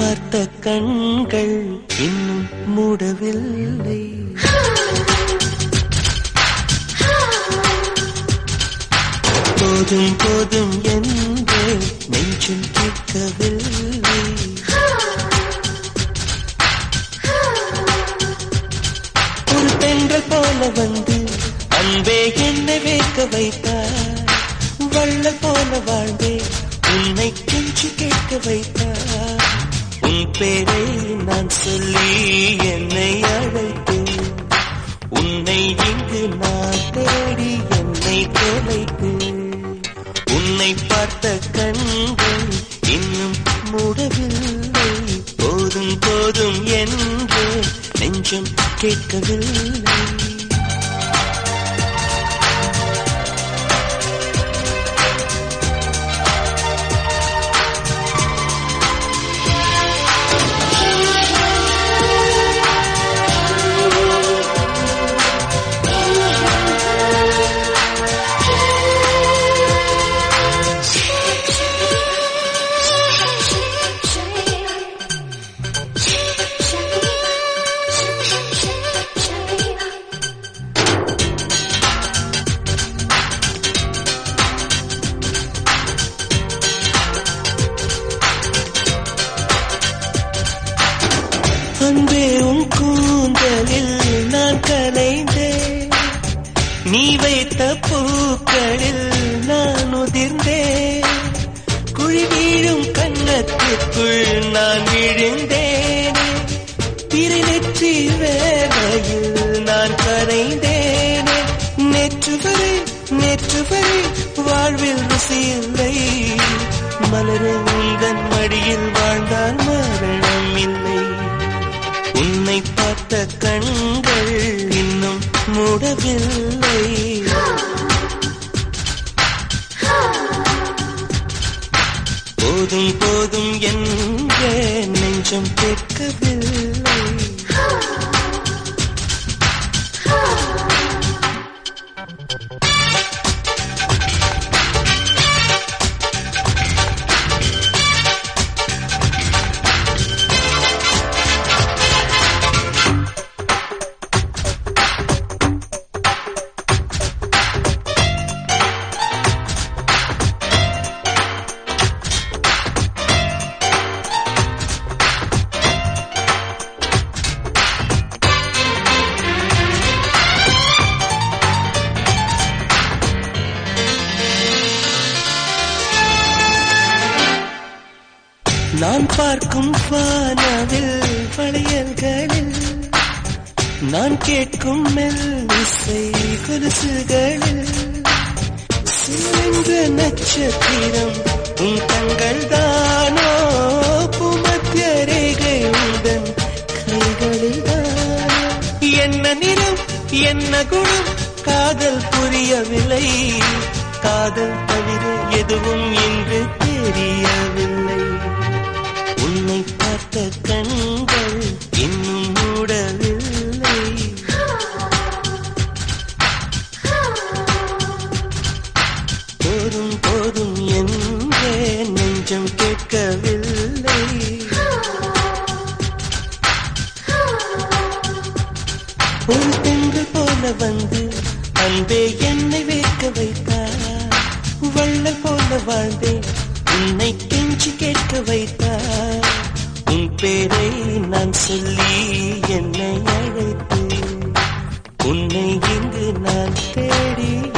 பார்த்த கண்கள் இன்னும் மூடவில்லை போதும் போதும் என்று நெஞ்சும் கேட்கவில்லை ஒரு பெண்கள் போல வந்து அன்பே என்னை வேக்க வைத்தார் வள்ள போல வாழ்ந்தே உன்னை கெஞ்சி கேட்க வைத்தார் உன் பேரை நான் சொல்லி என்னை அழைத்தேன் உன்னை இங்கு நான் தேடி என்னை தொலைத்தேன் உன்னை பார்த்த கண்கள் இன்னும் மூடவில்லை போதும் போதும் என்று நெஞ்சம் கேட்கவில்லை அன்பே உன் கூந்தலில் நான் கலைந்தேன் நீ வைத்த பூக்களில் நான் உதிர்ந்தேன் குழி வீழும் கன்னத்திற்குள் நான் விழுந்தேன் பிறை நெற்றி வேலையில் நான் கரைந்தேன் நேற்று வரை நேற்று வரை வாழ்வில் ருசியில்லை மலர உந்தன் மடியில் வாழ்ந்தால் மரணம் இல்லை உன்னை பார்த்த கண்கள் இன்னும் மூடவில்லை போதும் போதும் என்ற நெஞ்சம் கேட்கவில்லை நான் பார்க்கும் வானவில் வளையல்களில் நான் கேட்கும் மெல்லிசை கொலுசுகளில் சிறந்த நட்சத்திரம் உன் கண்கள் தானோ பூமத்திய ரேகை உந்தன் கைகளில் தானோ என்ன நிறம் என்ன குணம் காதல் புரியவில்லை காதல் தவிர எதுவும் இன்று தெரியவில்லை உன்னை பார்த்த கண்கள் இன்னும் மூடவில்லை போதும் போதும் என்றே நெஞ்சம் கேட்கவில்லை ஒரு பெண்கள் போல வந்து அன்பே என்னை வேக்க வைத்தார் வள்ளல் போல வாழ்ந்தேன் உன்னை கெஞ்சி கேட்க வைத்தார் உன் பேரை நான் சொல்லி என்னை அழைத்தேன் உன்னை இங்கு நான் தேடி